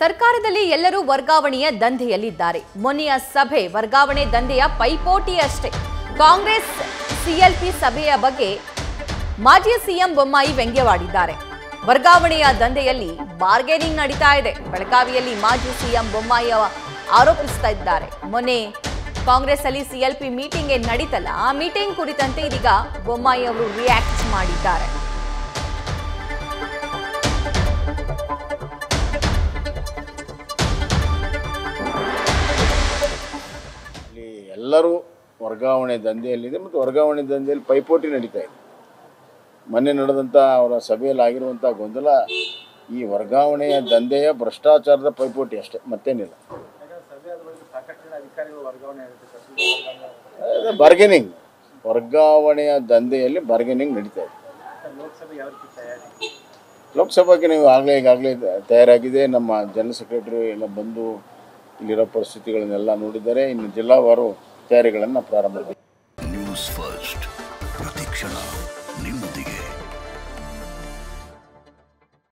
ಸರ್ಕಾರದಲ್ಲಿ ಎಲ್ಲರೂ ವರ್ಗಾವಣೆಯ ದಂಧೆಯಲ್ಲಿದ್ದಾರೆ ಮೊನ್ನೆಯ ಸಭೆ ವರ್ಗಾವಣೆ ದಂಧೆಯ ಪೈಪೋಟಿ ಅಷ್ಟೇ ಕಾಂಗ್ರೆಸ್ ಸಿಎಲ್ಪಿ ಸಭೆಯ ಬಗ್ಗೆ ಮಾಜಿ ಸಿಎಂ ಬೊಮ್ಮಾಯಿ ವ್ಯಂಗ್ಯವಾಡಿದ್ದಾರೆ ವರ್ಗಾವಣೆಯ ದಂಧೆಯಲ್ಲಿ ಬಾರ್ಗೇನಿಂಗ್ ನಡೀತಾ ಇದೆ ಬೆಳಗಾವಿಯಲ್ಲಿ ಮಾಜಿ ಸಿಎಂ ಬೊಮ್ಮಾಯಿ ಅವ- ಆರೋಪಿಸ್ತಾ ಇದ್ದಾರೆ ಮೊನ್ನೆ ಕಾಂಗ್ರೆಸ್ ಅಲ್ಲಿ ಸಿಎಲ್ಪಿ ಮೀಟಿಂಗ್ ಏನ್ ನಡೀತಲ್ಲ ಆ ಮೀಟಿಂಗ್ ಕುರಿತಂತೆ ಇದೀಗ ಬೊಮ್ಮಾಯಿ ಅವರು ರಿಯಾಕ್ಟ್ ಮಾಡಿದ್ದಾರೆ ಇಲ್ಲಿ ಎಲ್ಲರೂ ವರ್ಗಾವಣೆ ದಂಧೆಯಲ್ಲಿದೆ ಮತ್ತು ವರ್ಗಾವಣೆ ದಂಧೆಯಲ್ಲಿ ಪೈಪೋಟಿ ನಡೀತಾ ಇದೆ ಮೊನ್ನೆ ನಡೆದಂಥ ಅವರ ಸಭೆಯಲ್ಲಿ ಆಗಿರುವಂಥ ಗೊಂದಲ ಈ ವರ್ಗಾವಣೆಯ ದಂಧೆಯ ಭ್ರಷ್ಟಾಚಾರದ ಪೈಪೋಟಿ ಅಷ್ಟೇ ಮತ್ತೇನಿಲ್ಲ ಅದೇ ಬಾರ್ಗೇನಿಂಗ್ ವರ್ಗಾವಣೆಯ ದಂಧೆಯಲ್ಲಿ ಬಾರ್ಗೇನಿಂಗ್ ನಡೀತಾ ಇದೆ ಲೋಕಸಭೆಗೆ ನೀವು ಆಗಲೇ ಈಗಾಗಲೇ ತಯಾರಾಗಿದೆ ನಮ್ಮ ಜನರಲ್ ಸೆಕ್ರೆಟರಿ ಎಲ್ಲ ಬಂದು ಇಲ್ಲಿರೋ ಪರಿಸ್ಥಿತಿಗಳನ್ನೆಲ್ಲ ನೋಡಿದ್ದಾರೆ ಇನ್ನು ಜಿಲ್ಲಾವಾರು ತಯಾರಿಗಳನ್ನು ಪ್ರಾರಂಭ ಮಾಡಿ ನ್ಯೂಸ್ ಫಸ್ಟ್ ಪ್ರತಿಕ್ಷಣ ನಿಮ್ಮೊಂದಿಗೆ